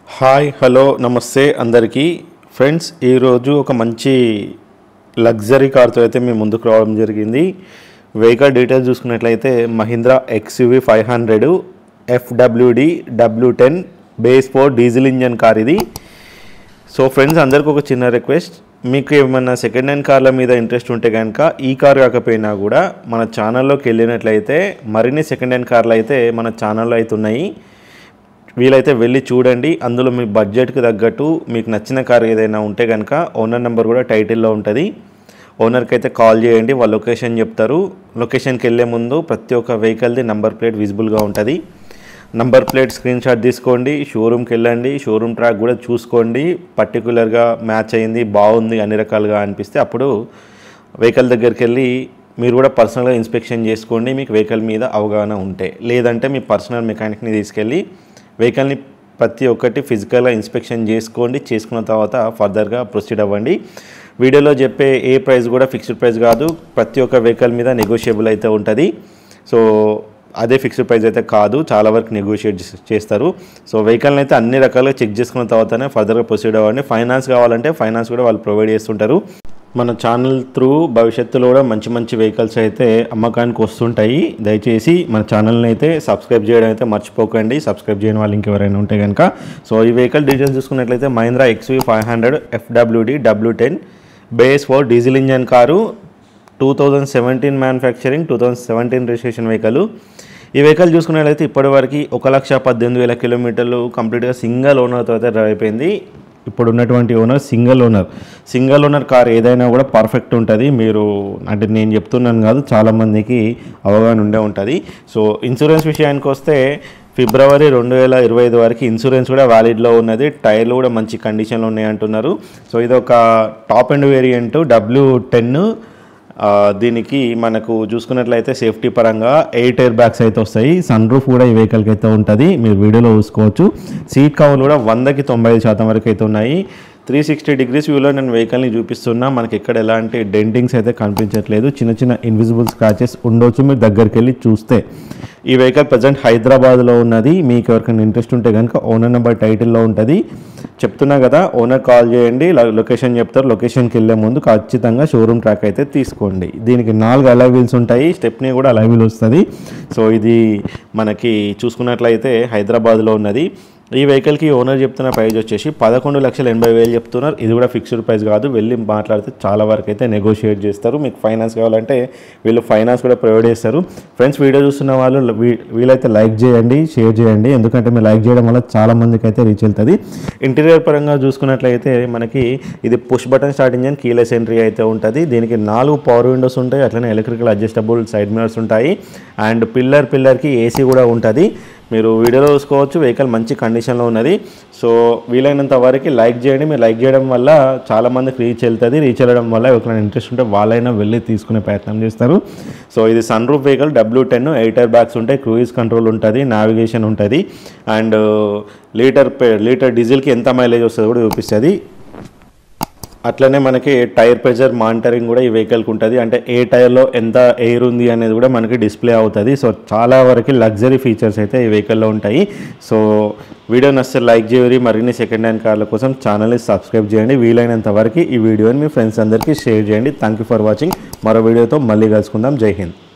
hi hello నమస్తే అందరికీ friends ఈరోజు ఒక మంచి లగ్జరీ కార్తో అయితే మేము ముందుకు రావడం జరిగింది వెహికల్ డీటెయిల్స్ చూసుకున్నట్లయితే Mahindra XUV five hundred FWD W ten base four diesel engine car ఇది సో ఫ్రెండ్స్ అందరికీ ఒక చిన్న రిక్వెస్ట్ మీకు ఏమైనా సెకండ్ హ్యాండ్ కార్ల మీద ఇంట్రెస్ట్ ఉంటే కనుక ఈ కార్ కాకపోయినా కూడా మన ఛానల్లోకి వెళ్ళినట్లయితే మరిన్ని సెకండ్ హ్యాండ్ కార్లు అయితే మన ఛానల్లో అయితే ఉన్నాయి వీలైతే వెళ్ళి చూడండి అందులో మీ బడ్జెట్కి తగ్గట్టు మీకు నచ్చిన కార్ ఏదైనా ఉంటే కనుక ఓనర్ నెంబర్ కూడా టైటిల్లో ఉంటుంది ఓనర్కి అయితే కాల్ చేయండి వాళ్ళ లొకేషన్ చెప్తారు లొకేషన్కి వెళ్ళే ముందు ప్రతి ఒక్క వెహికల్ది నంబర్ ప్లేట్ విజిబుల్గా ఉంటుంది నంబర్ ప్లేట్ స్క్రీన్ షాట్ తీసుకోండి షోరూమ్కి వెళ్ళండి షోరూమ్ ట్రాక్ కూడా చూసుకోండి పర్టికులర్గా మ్యాచ్ అయింది బాగుంది అన్ని రకాలుగా అనిపిస్తే అప్పుడు వెహికల్ దగ్గరికి వెళ్ళి మీరు కూడా పర్సనల్గా ఇన్స్పెక్షన్ చేసుకోండి మీకు వెహికల్ మీద అవగాహన ఉంటే లేదంటే మీ పర్సనల్ మెకానిక్ని తీసుకెళ్ళి వెహికల్ని ప్రతి ఒక్కటి ఫిజికల్గా ఇన్స్పెక్షన్ చేసుకోండి చేసుకున్న తర్వాత ఫర్దర్గా ప్రొసీడ్ అవ్వండి వీడియోలో చెప్పే ఏ ప్రైస్ కూడా ఫిక్స్డ్ ప్రైస్ కాదు ప్రతి ఒక్క వెహికల్ మీద నెగోషియబుల్ అయితే ఉంటుంది సో అదే ఫిక్స్డ్ ప్రైస్ అయితే కాదు చాలా వరకు నెగోషియేట్ చేస్తారు సో వెహికల్ని అయితే అన్ని రకాలుగా చెక్ చేసుకున్న తర్వాతనే ఫర్దర్గా ప్రొసీడ్ అవ్వండి ఫైనాన్స్ కావాలంటే ఫైనాన్స్ కూడా వాళ్ళు ప్రొవైడ్ చేస్తుంటారు మన ఛానల్ త్రూ భవిష్యత్తులో కూడా మంచి మంచి వెహికల్స్ అయితే అమ్మకానికి వస్తుంటాయి దయచేసి మన ఛానల్ని అయితే సబ్స్క్రైబ్ చేయడం అయితే మర్చిపోకండి సబ్స్క్రైబ్ చేయని వాళ్ళు ఇంకెవరైనా ఉంటే కనుక సో ఈ వెహికల్ డీటెయిల్స్ చూసుకున్నట్లయితే Mahindra XUV five hundred FWD W ten base four diesel engine car two thousand seventeen manufacturing two thousand seventeen registration vehicle ఈ వెహికల్ చూసుకున్నట్లయితే ఇప్పటివరకు ఒక లక్ష పద్దెనిమిది వేల కిలోమీటర్లు కంప్లీట్గా సింగల్ ఓనర్తో అయితే డ్రైవ్ అయిపోయింది ఇప్పుడు ఉన్నటువంటి owner single owner single owner car ఏదైనా కూడా పర్ఫెక్ట్ ఉంటుంది మీరు అంటే నేను చెప్తున్నాను కాదు చాలామందికి అవగాహన ఉండే ఉంటుంది సో ఇన్సూరెన్స్ విషయానికి వస్తే ఫిబ్రవరి రెండు వేల ఇరవై ఐదు వరకు ఇన్సూరెన్స్ కూడా వ్యాలిడ్లో ఉన్నది టైర్లు కూడా మంచి కండిషన్లో ఉన్నాయి అంటున్నారు సో ఇది ఒక top end variant W ten దీనికి మనకు చూసుకున్నట్లయితే సేఫ్టీ పరంగా ఎయిట్ ఎయిర్ బ్యాగ్స్ అయితే వస్తాయి సన్ రూఫ్ కూడా ఈ వెహికల్కి అయితే ఉంటుంది మీరు వీడియోలో చూసుకోవచ్చు సీట్ కవర్లు కూడా వందకి తొంభై ఐదు శాతం వరకు అయితే ఉన్నాయి త్రీ సిక్స్టీ డిగ్రీస్ వ్యూలో నేను వెహికల్ని చూపిస్తున్నా మనకి ఎక్కడ ఎలాంటి డెంటింగ్స్ అయితే కనిపించట్లేదు చిన్న చిన్న ఇన్విజిబుల్ స్క్రాచెస్ ఉండొచ్చు మీరు దగ్గరికి వెళ్ళి చూస్తే ఈ వెహికల్ ప్రజెంట్ హైదరాబాద్లో ఉన్నది మీకు ఎవరికైనా ఇంట్రెస్ట్ ఉంటే కనుక ఓనర్ నెంబర్ టైటిల్లో ఉంటుంది చెప్తున్నా కదా ఓనర్ కాల్ చేయండి ల- లొకేషన్ చెప్తారు లొకేషన్కి వెళ్ళే ముందు ఖచ్చితంగా షోరూమ్ ట్రాక్ అయితే తీసుకోండి దీనికి నాలుగు అలై వీల్స్ ఉంటాయి స్టెప్నీ కూడా అలై వీల్ వస్తుంది సో ఇది మనకి చూసుకున్నట్లయితే హైదరాబాద్లో ఉన్నది ఈ వెహికల్కి ఓనర్ చెప్తున్న ప్రైస్ వచ్చేసి పదకొండు లక్షల ఎనభై వేలు చెప్తున్నారు ఇది కూడా ఫిక్స్డ్ ప్రైస్ కాదు వెళ్ళి మాట్లాడితే చాలా వరకు అయితే నెగోషియేట్ చేస్తారు మీకు ఫైనాన్స్ కావాలంటే వీళ్ళు ఫైనాన్స్ కూడా ప్రొవైడ్ చేస్తారు ఫ్రెండ్స్ వీడియో చూస్తున్న వాళ్ళు వీ- వీలైతే లైక్ చేయండి షేర్ చేయండి ఎందుకంటే మీరు లైక్ చేయడం వల్ల చాలా మందికి అయితే రీచ్ వెళ్తుంది ఇంటీరియర్ పరంగా చూసుకున్నట్లయితే మనకి ఇది push button start engine keyless entry అయితే ఉంటుంది దీనికి నాలుగు పవర్ విండోస్ ఉంటాయి అట్లనే ఎలక్ట్రికల్ అడ్జస్టబుల్ సైడ్ మిరర్స్ ఉంటాయి అండ్ పిల్లర్ పిల్లర్కి ఏసీ కూడా ఉంటుంది మీరు వీడియోలో చూసుకోవచ్చు వెహికల్ మంచి కండిషన్లో ఉన్నది సో వీలైనంత వరకు లైక్ చేయండి మీరు లైక్ చేయడం వల్ల చాలా మందికి రీచ్ వెళ్తుంది రీచ్ వెళ్ళడం వల్ల ఎవరికైనా ఇంట్రెస్ట్ ఉంటే వాళ్ళైనా వెళ్ళి తీసుకునే ప్రయత్నం చేస్తారు సో ఇది sunroof vehicle W ten air bags ఉంటాయి క్రూయిజ్ కంట్రోల్ ఉంటుంది నావిగేషన్ ఉంటుంది అండ్ లీటర్ పే- లీటర్ డీజిల్కి ఎంత మైలేజ్ వస్తుందో కూడా చూపిస్తుంది అట్లనే మనకి టైర్ ప్రెజర్ మానిటరింగ్ కూడా ఈ వెహికల్కి ఉంటుంది అంటే ఏ టైర్లో ఎంత ఎయిర్ ఉంది అనేది కూడా మనకి డిస్ప్లే అవుతుంది సో చాలా వరకు లగ్జరీ ఫీచర్స్ అయితే ఈ వెహికల్లో ఉంటాయి సో వీడియో నచ్చితే లైక్ చేయండి మరిన్ని సెకండ్ హ్యాండ్ కార్ల కోసం ఛానల్ని సబ్స్క్రైబ్ చేయండి వీలైనంత వరకు ఈ వీడియోని మీ ఫ్రెండ్స్ అందరికీ షేర్ చేయండి థ్యాంక్ యూ ఫర్ వాచింగ్ మరో వీడియోతో మళ్ళీ కలుసుకుందాం జై హింద్